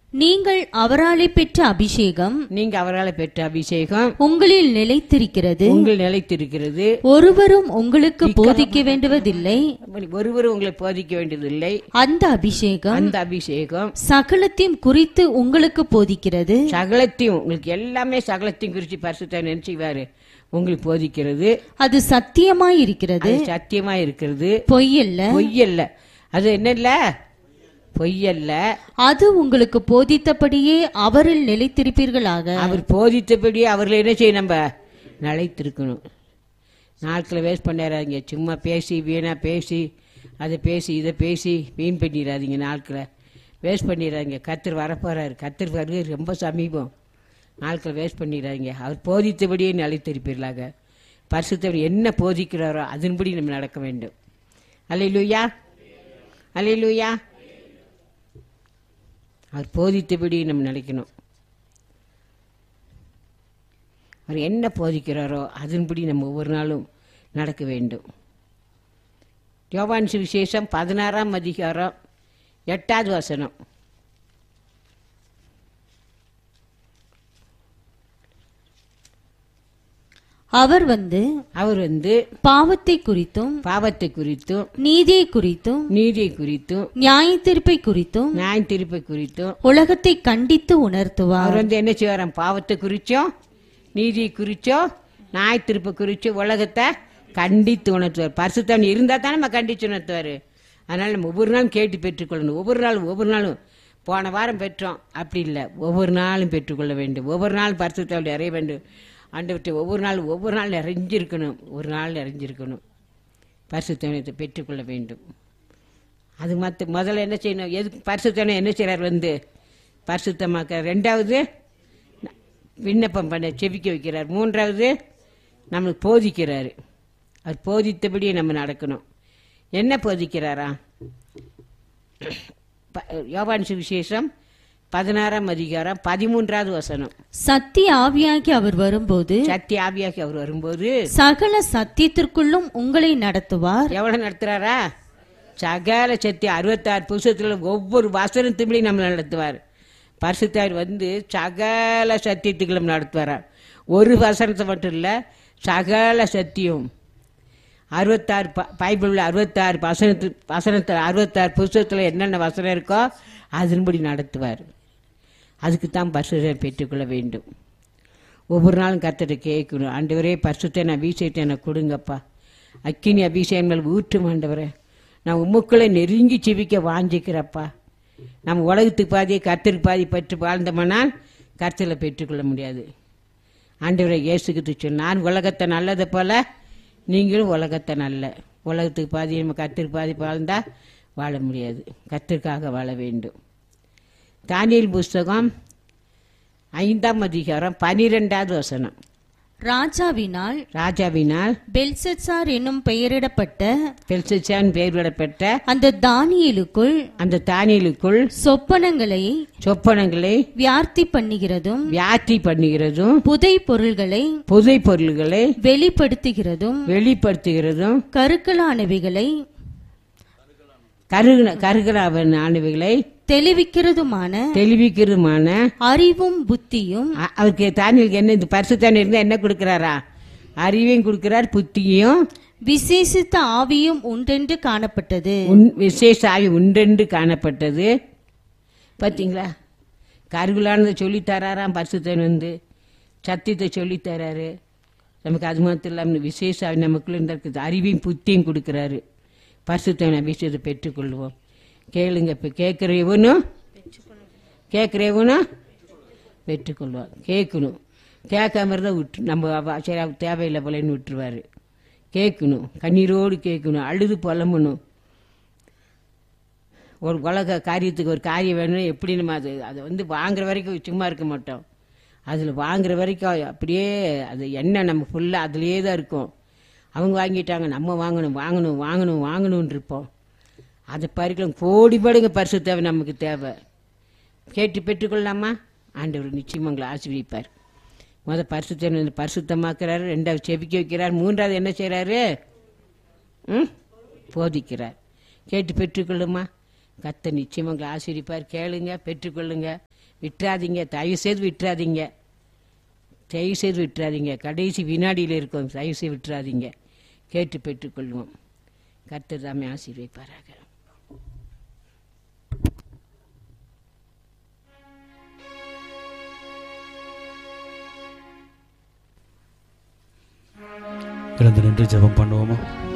நீங்கள் அவராலே பெற்ற அபிஷேகம் நீங்க அவரால் பெற்ற அபிஷேகம் உங்களில் நிலைத்திருக்கிறது உங்கள் நிலைத்திருக்கிறது ஒருவரும் உங்களுக்கு போதிக்க வேண்டுவதில்லை ஒருவரும் உங்களை போதிக்க வேண்டியதில்லை அந்த அபிஷேகம் அந்த அபிஷேகம் சகலத்தையும் குறித்து உங்களுக்கு போதிக்கிறது சகலத்தையும் உங்களுக்கு எல்லாமே சகலத்தையும் குறித்து பரிசுத்த நினைச்சுவாரு உங்களுக்கு போதிக்கிறது அது சத்தியமாய் இருக்கிறது அது சத்தியமா இருக்கிறது பொய்யல்ல பொய்யல்ல அது என்ன இல்ல பொய்யல்ல அது உங்களுக்கு போதித்தபடியே அவரில் நிலைத்திருப்பீர்களாக அவர் போதித்தபடி அவர்களை என்ன செய்ய நம்ம நிலைத்திருக்கணும் நாட்களை வேஸ்ட் பண்ணிடாதீங்க சும்மா பேசி வீணா பேசி அதை பேசி இதை பேசி வீண் பண்ணிடாதீங்க நாட்களை வேஸ்ட் பண்ணிடாதீங்க கத்தர் வரப்போறாரு கத்தர் வருகை ரொம்ப சமீபம் நாட்களை வேஸ்ட் பண்ணிடாதீங்க அவர் போதித்தபடியே நிலைத்திருப்பீர்களாக பரிசுத்தவர் என்ன போதிக்கிறாரோ அதன்படி நம்ம நடக்க வேண்டும் அல்லையிலூயா அல்லையிலூயா அவர் போதித்தபடி நம்ம நினைக்கணும் அவர் என்ன போதிக்கிறாரோ அதன்படி நம்ம ஒவ்வொரு நாளும் நடக்க வேண்டும் யோவான் சுவிசேஷம் பதினாறாம் அதிகாரம் எட்டாவது வசனம் அவர் வந்து அவர் வந்து பாவத்தை குறித்தும் பாவத்தை குறித்தும் நீதியை குறித்தும் நீதியை குறித்தும் நியாயத்தீர்ப்பை குறித்தும் நியாய தீர்ப்பை குறித்தும் உலகத்தை கண்டித்து உணர்த்துவார் அவர் வந்து என்ன செய்வாராம் பாவத்தை குறிச்சோம் நீதியை குறிச்சோ நியாய தீர்ப்பை குறிச்சோ உலகத்தை கண்டித்து உணர்த்துவார் பரிசுத்தவன் இருந்தால் தான் நம்ம கண்டித்து உணர்த்துவார் அதனால் நம்ம ஒவ்வொரு நாளும் கேட்டு பெற்றுக்கொள்ளணும் ஒவ்வொரு நாளும் ஒவ்வொரு நாளும் போன வாரம் பெற்றோம் அப்படி இல்லை ஒவ்வொரு நாளும் பெற்றுக்கொள்ள வேண்டும் ஒவ்வொரு நாளும் பரிசுத்தவன் நிறைய வேண்டும் ஆண்டவர்கிட்ட ஒவ்வொரு நாளும் ஒவ்வொரு நாள் நிறைஞ்சிருக்கணும் ஒரு நாள் நிறைஞ்சிருக்கணும் பரிசுத்தவனத்தை பெற்றுக்கொள்ள வேண்டும் அது மற்ற முதல்ல என்ன செய்யணும் எதுக்கு பரிசுத்தவனை என்ன செய்கிறார் வந்து பரிசுத்தமாக்க ரெண்டாவது விண்ணப்பம் பண்ண செபிக்க வைக்கிறார் மூன்றாவது நம்மளுக்கு போதிக்கிறாரு அவர் போதித்தபடியே நம்ம நடக்கணும் என்ன போதிக்கிறாரா ப- யோவான் சுவிசேஷம் பதினாறாம் அதிகாரம் பதிமூன்றாவது வசனம் சத்திய ஆவியாகி அவர் வரும்போது சத்திய ஆவியாகி அவர் வரும்போது சகல சத்தியத்திற்குள்ளும் உங்களை நடத்துவார் எவ்வளவு நடத்துறாரா சகல சத்தியம் அறுபத்தாறு புருஷத்துல ஒவ்வொரு வசனத்துலையும் நம்மளை நடத்துவார் பரிசுத்தார் வந்து சகல சத்தியத்துக்களும் நடத்துவாராம் ஒரு வசனத்தை மட்டும் இல்லை சகல சத்தியம் அறுபத்தாறு ப- பைபிளில் அறுபத்தாறு வசனத்து வசனத்தில் அறுபத்தாறு புஸ்தகத்தில் என்னென்ன வசனம் இருக்கோ அதன்படி நடத்துவார் அதுக்கு தான் பரிசுத்தம் பெற்றுக்கொள்ள வேண்டும் ஒவ்வொரு நாளும் கர்த்தரை கேட்கணும் ஆண்டவரே பரிசுத்தை நான் அபிஷேகத்தை எனக்கு கொடுங்கப்பா அக்கினி அபிஷேகம் மேல் ஊற்றும் ஆண்டவரே நான் உம்முக்களை நெருங்கி செவிக்க வாஞ்சிக்கிறப்பா நம்ம உலகத்துக்கு பாதியை கர்த்தருக்கு பாதி பற்று வாழ்ந்தோம்னால் கர்த்தரை பெற்றுக்கொள்ள முடியாது ஆண்டவரை இயேசுக்கு சொன்ன நான் உலகத்தை நல்லதை போல நீங்களும் உலகத்தை நல்ல உலகத்துக்கு பாதி நம்ம கர்த்தருக்கு பாதி வாழ்ந்தா வாழ முடியாது கர்த்தருக்காக வாழ வேண்டும் தானியல் புஸ்தகம் ஐந்தாம் அதிகாரம் பனிரெண்டாவது வசனம் ராஜாவினால் ராஜாவினால் பெல்செட்சார் என்னும் பெயரிடப்பட்ட பெல்சிச்சான் பெயர் விடப்பட்ட அந்த தானியேலுக்குள் அந்த தானியலுக்குள் சொப்பனங்களை சொப்பனங்களை வியார்த்தி பண்ணுகிறதும் வியாத்தி பண்ணுகிறதும் புதை பொருள்களை புதை பொருள்களை வெளிப்படுத்துகிறதும் வெளிப்படுத்துகிறதும் கருக்கலானவைகளை கருகின கருகலாவன் ஆனவைகளை தெளிவிக்கிறதுமான தெளிவிக்கிறதுமான அறிவும் புத்தியும் அ- அவருக்கு தானியலுக்கு என்ன இந்த பரிசு தானி இருந்தா என்ன கொடுக்கிறாரா அறிவையும் கொடுக்கிறார் புத்தியும் விசேஷித்த ஆவியும் உண்டென்று காணப்பட்டது உன் விசேஷ ஆவி உண்டென்று காணப்பட்டது பார்த்தீங்களா கருவிலானதை சொல்லித் தராராம் பரிசுத்தன் வந்து சத்தியத்தை சொல்லித் தராரு நமக்கு அது மாத்திரம் இல்லாமல் விசேஷ ஆவி நமக்குள்ள இருந்திருக்குது அறிவையும் புத்தியும் கொடுக்குறாரு பரிசுத்தன் அபிஷேகத்தை பெற்றுக்கொள்வோம் கேளுங்க இப்போ கேட்குற இவனும் கேட்குற இவனும் பெற்றுக்கொள்வான் கேட்கணும் கேட்காம இருந்தால் விட்டு நம்ம அவ- சரி அவ தேவையில்லை போலன்னு விட்டுருவாரு கேட்கணும் கண்ணீரோடு கேட்கணும் அழுது புலம்பணும் ஒரு உலக காரியத்துக்கு ஒரு காரியம் வேணும் எப்படி நம்ம அது அதை வந்து வாங்குற வரைக்கும் சும்மா இருக்க மாட்டோம் அதில் வாங்குற வரைக்கும் அப்படியே அது என்ன நம்ம ஃபுல்லாக அதுலேயே தான் இருக்கும் அவங்க வாங்கிட்டாங்க நம்ம வாங்கணும் வாங்கணும் வாங்கணும் வாங்கணும்னு இருப்போம் அதை பறிக்கலாம் கோடி படுங்க பரிசு தேவை நமக்கு தேவை கேட்டு பெற்றுக்கொள்ளலாமா ஆண்டவர் நிச்சயம் உங்களை ஆசீர்வதிப்பார் முத பரிசுத்தம் பரிசுத்தமாக்குறாரு ரெண்டாவது செபிக்க வைக்கிறார் மூன்றாவது என்ன செய்கிறாரு ம் போதிக்கிறார் கேட்டு பெற்றுக்கொள்ளுமா கத்த நிச்சயம் உங்களை ஆசிரிப்பார் கேளுங்க பெற்றுக்கொள்ளுங்க விட்டுறாதீங்க தயவு செய்து விட்டுறாதீங்க தயவு செய்து விட்டுறாதீங்க கடைசி வினாடியில் இருக்கோம் தயவு செய்து விட்டுறாதீங்க கேட்டு பெற்றுக்கொள்வோம் கர்த்தர் தாமே ஆசீர்வைப்பாராக எழுந்து நின்று ஜெபம் பண்ணுவோமா